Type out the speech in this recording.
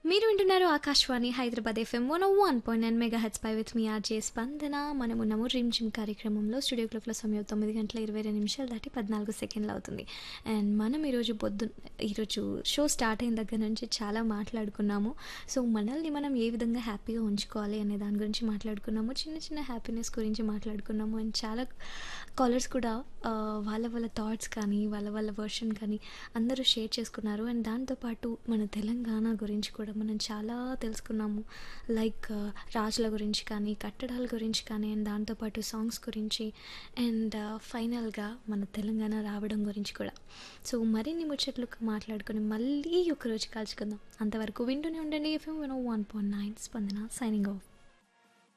మీరు వింటున్నారు Akashvani Hyderabad FM one one point nine mega H పై విత్ మీ ఆర్జే స్పందన మనం ఉన్నాము రిమ్ జిమ్ కార్యక్రమంలో స్టూడియో క్లాక్లో సమయం తొమ్మిది గంటల ఇరవై రెండు నిమిషాలు దాటి పద్నాలుగు సెకండ్లు అవుతుంది అండ్ మనం ఈరోజు పొద్దు ఈరోజు షో స్టార్ట్ అయిన దగ్గర నుంచి చాలా మాట్లాడుకున్నాము సో మనల్ని మనం ఏ విధంగా హ్యాపీగా ఉంచుకోవాలి అనే దాని గురించి మాట్లాడుకున్నాము చిన్న చిన్న హ్యాపీనెస్ గురించి మాట్లాడుకున్నాము అండ్ చాలా కాలర్స్ కూడా ఆ, వాళ్ళ వాళ్ళ థాట్స్ కానీ వాళ్ళ వాళ్ళ వర్షన్ కానీ అందరూ షేర్ చేసుకున్నారు అండ్ దాంతోపాటు మన తెలంగాణ గురించి కూడా మనం చాలా తెలుసుకున్నాము లైక్ రాజుల గురించి కానీ కట్టడాల గురించి కానీ అండ్ దాంతోపాటు సాంగ్స్ గురించి అండ్ ఫైనల్గా మన తెలంగాణ రావడం గురించి కూడా సో మరిన్ని ముచ్చట్లు మాట్లాడుకొని మళ్ళీ ఒకరోజు కలుసుకుందాం అంతవరకు వింటూనే ఉండండి FM one one point nine Spandana signing of